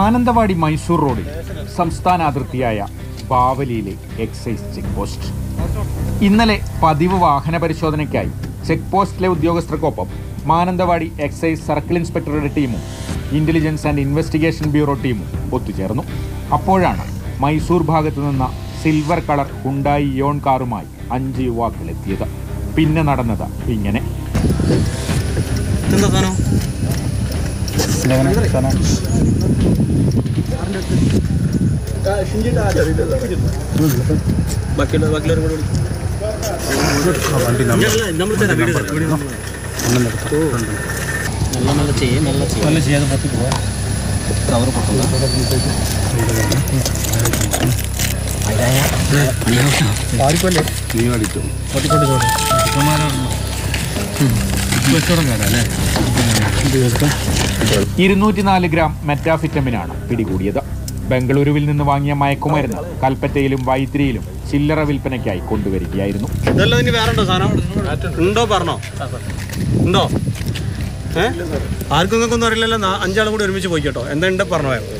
മാനന്തവാടി മൈസൂർ റോഡിൽ സംസ്ഥാന അതിർത്തിയായ ബാവലിയിലെ എക്സൈസ് ചെക്ക് പോസ്റ്റ് ഇന്നലെ പതിവ് വാഹന പരിശോധനയ്ക്കായി ചെക്ക് പോസ്റ്റിലെ ഉദ്യോഗസ്ഥർക്കൊപ്പം മാനന്തവാടി എക്സൈസ് സർക്കിൾ ഇൻസ്പെക്ടറുടെ ടീമും ഇന്റലിജൻസ് ആൻഡ് ഇൻവെസ്റ്റിഗേഷൻ ബ്യൂറോ ടീമും ഒത്തുചേർന്നു അപ്പോഴാണ് മൈസൂർ ഭാഗത്തു നിന്ന സിൽവർ കളർ ഹുണ്ടായി യോൺ കാറുമായി അഞ്ച് യുവാക്കൾ എത്തിയത് പിന്നെ നടന്നത് ഇങ്ങനെ എന്താ സാധനം ബാക്കിയുള്ള ബാക്കിയുള്ളവരും കൂടെ വിളിക്കും. നമ്മൾ തരാം വീഡിയോ തരാം വീഡിയോ നമ്മൾ തരാം. നല്ല നല്ല ചെയ്യേ നല്ല ചെയ്യേ നല്ല ചെയ്യാതെ പറ്റി പോവാ കവർ ഇരുന്നൂറ്റിനാല് ഗ്രാം മെറ്റാഫിറ്റമിനാണ് പിടികൂടിയത് ബംഗളൂരുവിൽ നിന്ന് വാങ്ങിയ മയക്കുമരുന്ന് കൽപ്പറ്റയിലും വൈത്തിരിയിലും ചില്ലറ വിൽപ്പനയ്ക്കായി കൊണ്ടുവരികയായിരുന്നു ഇതല്ല ഇനി വേറെ ഉണ്ടോ സാധനം ഉണ്ടോ പറഞ്ഞോ ഉണ്ടോ ഏ ആർക്കും നിങ്ങൾക്കൊന്നും അറിയില്ലല്ലോ നാ- അഞ്ചാളും കൂടി ഒരുമിച്ച് പോയി കേട്ടോ എന്താ ഉണ്ട് പറഞ്ഞോ വേറെ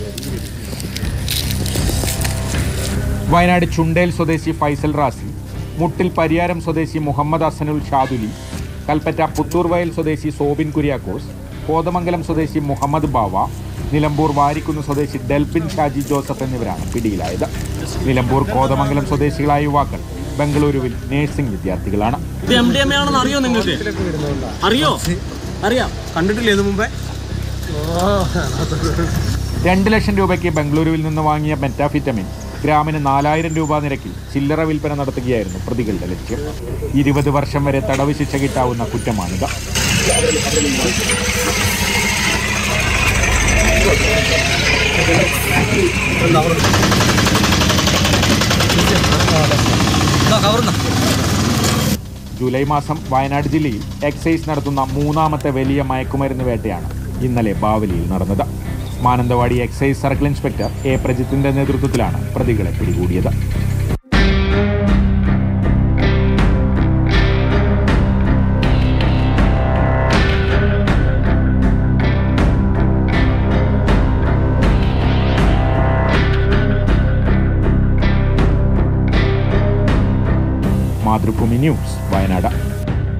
വയനാട് ചുണ്ടേൽ സ്വദേശി ഫൈസൽ റാസി മുട്ടിൽ പരിയാരം സ്വദേശി മുഹമ്മദ് ഹസനുൽ ഷാദുലി കൽപ്പറ്റ പുത്തൂർ വയൽ സ്വദേശി സോബിൻ കുര്യാക്കോസ് കോതമംഗലം സ്വദേശി മുഹമ്മദ് ബാവ നിലമ്പൂർ വാരിക്കുന്ന് സ്വദേശി ഡെൽബിൻ ഷാജി ജോസഫ് എന്നിവരാണ് പിടിയിലായത് നിലമ്പൂർ കോതമംഗലം സ്വദേശികളായ യുവാക്കൾ ബംഗളൂരുവിൽ നഴ്സിംഗ് വിദ്യാർത്ഥികളാണ് ഇത് എം ഡി എം എ ആണെന്ന് അറിയോ നിങ്ങൾക്ക് അറിയോ അറിയാം കണ്ടിട്ടില്ലേ ഇത് മുമ്പേ രണ്ട് ലക്ഷം രൂപയ്ക്ക് ബംഗളൂരുവിൽ നിന്ന് വാങ്ങിയ മെറ്റാഫിറ്റമിൻ ഗ്രാമിന് നാലായിരം രൂപ നിരക്കിൽ ചില്ലറ വിൽപ്പന നടത്തുകയായിരുന്നു പ്രതികളുടെ ലക്ഷ്യം ഇരുപത് വർഷം വരെ തടവ് ശിക്ഷ കിട്ടാവുന്ന കുറ്റമാണിത് ജൂലൈ മാസം വയനാട് ജില്ലയിൽ എക്സൈസ് നടത്തുന്ന മൂന്നാമത്തെ വലിയ മയക്കുമരുന്ന് വേട്ടയാണ് ഇന്നലെ ബാവലിയിൽ നടന്നത് Mananthavady excise circle inspector A പ്രജിത്തിന്റെ നേതൃത്വത്തിലാണ് പ്രതികളെ പിടികൂടിയത് മാതൃഭൂമി ന്യൂസ് വയനാട്